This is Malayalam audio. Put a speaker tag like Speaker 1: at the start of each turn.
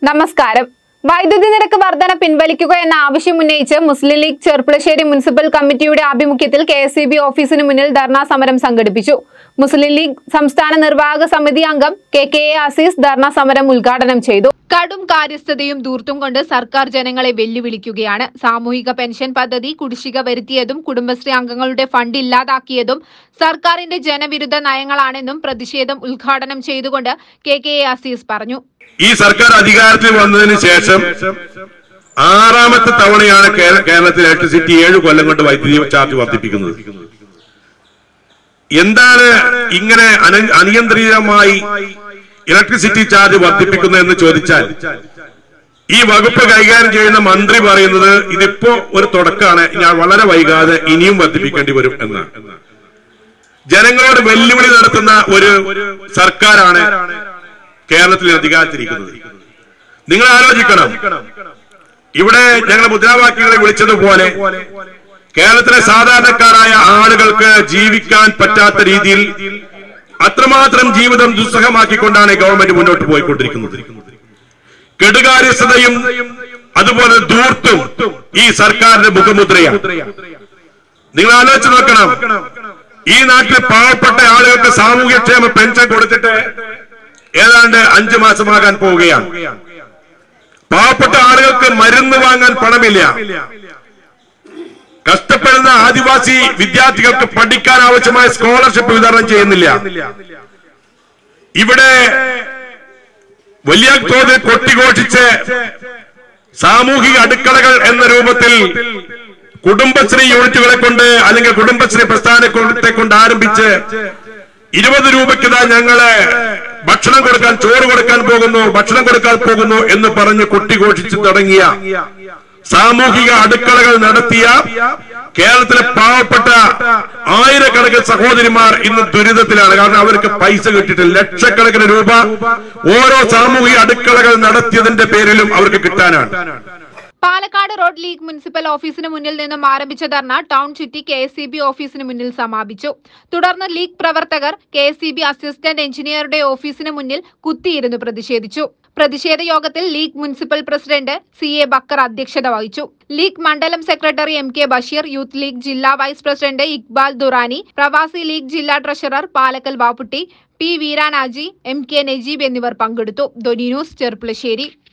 Speaker 1: നമസ്കാരം വൈദ്യുതി നിരക്ക് വർധന പിൻവലിക്കുക എന്ന ആവശ്യം ഉന്നയിച്ച് മുസ്ലിം ലീഗ് ചെർപ്പുളശ്ശേരി മുനിസിപ്പൽ കമ്മിറ്റിയുടെ ആഭിമുഖ്യത്തിൽ കെ എസ് ഓഫീസിന് മുന്നിൽ ധർണാ സമരം സംഘടിപ്പിച്ചു മുസ്ലിം ലീഗ് സംസ്ഥാന നിർവാഹക സമിതി അംഗം K K A Aziz dharna സമരം ഉദ്ഘാടനം ചെയ്തു കടും കാര്യസ്ഥതയും ദൂർത്തും കൊണ്ട് സർക്കാർ ജനങ്ങളെ വെല്ലുവിളിക്കുകയാണ് സാമൂഹിക പെൻഷൻ പദ്ധതി കുടിശ്ശിക വരുത്തിയതും കുടുംബശ്രീ അംഗങ്ങളുടെ ഫണ്ട് ഇല്ലാതാക്കിയതും സർക്കാരിന്റെ ജനവിരുദ്ധ നയങ്ങളാണെന്നും പ്രതിഷേധം ഉദ്ഘാടനം ചെയ്തുകൊണ്ട് കെ കെ എ അസീസ് പറഞ്ഞു
Speaker 2: ഈ സർക്കാർ അധികാരത്തിൽ വന്നതിന് ശേഷം ആറാമത്തെ തവണയാണ് കേര- കേരളത്തിൽ ഇലക്ട്രിസിറ്റി ഏഴ് കൊല്ലം കൊണ്ട് വൈദ്യുതി ചാർജ് വർദ്ധിപ്പിക്കുന്നത് എന്താണ് ഇങ്ങനെ അന- അനിയന്ത്രിതമായി ഇലക്ട്രിസിറ്റി ചാർജ് വർദ്ധിപ്പിക്കുന്നത് എന്ന് ചോദിച്ചാൽ ഈ വകുപ്പ് കൈകാര്യം ചെയ്യുന്ന മന്ത്രി പറയുന്നത് ഇതിപ്പോ ഒരു തുടക്കമാണ് ഞാൻ വളരെ വൈകാതെ ഇനിയും വർദ്ധിപ്പിക്കേണ്ടി വരും എന്നാണ് ജനങ്ങളോട് വെല്ലുവിളി നടത്തുന്ന ഒരു സർക്കാരാണ് കേരളത്തിൽ അധികാരത്തിരിക്കുന്നത് നിങ്ങൾ ആലോചിക്കണം ഇവിടെ ഞങ്ങൾ മുദ്രാവാക്യങ്ങളെ വിളിച്ചതുപോലെ കേരളത്തിലെ സാധാരണക്കാരായ ആളുകൾക്ക് ജീവിക്കാൻ പറ്റാത്ത രീതിയിൽ അത്രമാത്രം ജീവിതം ദുസ്സഹമാക്കിക്കൊണ്ടാണ് ഈ ഗവൺമെന്റ് മുന്നോട്ട് പോയിക്കൊണ്ടിരിക്കുന്നത് കെടുകാര്യസ്ഥതയും അതുപോലെ ധൂർത്തും ഈ സർക്കാരിന്റെ മുഖമുദ്രയാണ് നിങ്ങൾ ആലോചിച്ച് നോക്കണം ഈ നാട്ടിൽ പാവപ്പെട്ട ആളുകൾക്ക് സാമൂഹ്യക്ഷേമ പെൻഷൻ കൊടുത്തിട്ട് ഏതാണ്ട് അഞ്ചു മാസമാകാൻ പോവുകയാണ് പാവപ്പെട്ട ആളുകൾക്ക് മരുന്ന് വാങ്ങാൻ പണമില്ല കഷ്ടപ്പെടുന്ന ആദിവാസി വിദ്യാർത്ഥികൾക്ക് പഠിക്കാൻ ആവശ്യമായ സ്കോളർഷിപ്പ് വിതരണം ചെയ്യുന്നില്ല ഇവിടെ വലിയ തോതിൽ കൊട്ടിഘോഷിച്ച് സാമൂഹിക അടുക്കളകൾ എന്ന രൂപത്തിൽ കുടുംബശ്രീ യൂണിറ്റുകളെ കൊണ്ട് അല്ലെങ്കിൽ കുടുംബശ്രീ പ്രസ്ഥാനത്തെ കൊണ്ട് ആരംഭിച്ച് ഇരുപത് രൂപയ്ക്ക് ഇതാ ഞങ്ങള് ഭക്ഷണം കൊടുക്കാൻ ചോറ് കൊടുക്കാൻ പോകുന്നു ഭക്ഷണം കൊടുക്കാൻ പോകുന്നു എന്ന് പറഞ്ഞ് കൊട്ടിഘോഷിച്ച് തുടങ്ങിയ സാമൂഹിക അടുക്കളകൾ നടത്തിയ കേരളത്തിലെ പാവപ്പെട്ട ആയിരക്കണക്കിന് സഹോദരിമാർ ഇന്ന് ദുരിതത്തിലാണ് കാരണം അവർക്ക് പൈസ കിട്ടിയിട്ടില്ല ലക്ഷക്കണക്കിന് രൂപ ഓരോ സാമൂഹിക അടുക്കളകൾ നടത്തിയതിന്റെ പേരിലും അവർക്ക് കിട്ടാനാണ്
Speaker 1: പാലക്കാട് റോഡ് ലീഗ് മുനിസിപ്പൽ ഓഫീസിന് മുന്നിൽ നിന്നും ആരംഭിച്ച ധർണ ടൗൺ ചുറ്റി കെ എസ് ഓഫീസിന് മുന്നിൽ സമാപിച്ചു തുടർന്ന് ലീഗ് പ്രവർത്തകർ കെ എസ് അസിസ്റ്റന്റ് എഞ്ചിനീയറുടെ ഓഫീസിന് മുന്നിൽ കുത്തിയിരുന്നു പ്രതിഷേധിച്ചു പ്രതിഷേധ യോഗത്തിൽ league municipal president C A Bakkar അധ്യക്ഷത വഹിച്ചു ലീഗ് മണ്ഡലം secretary M K Basheer youth league ജില്ലാ വൈസ് പ്രസിഡന്റ് ഇക്ബാൽ ദുറാനി പ്രവാസി ലീഗ് ജില്ലാ treasurer Palakkal Bapputty P Veeranaji M K Najeeb എന്നിവർ പങ്കെടുത്തു ധൊനി ന്യൂസ് ചെർപ്പുളശ്ശേരി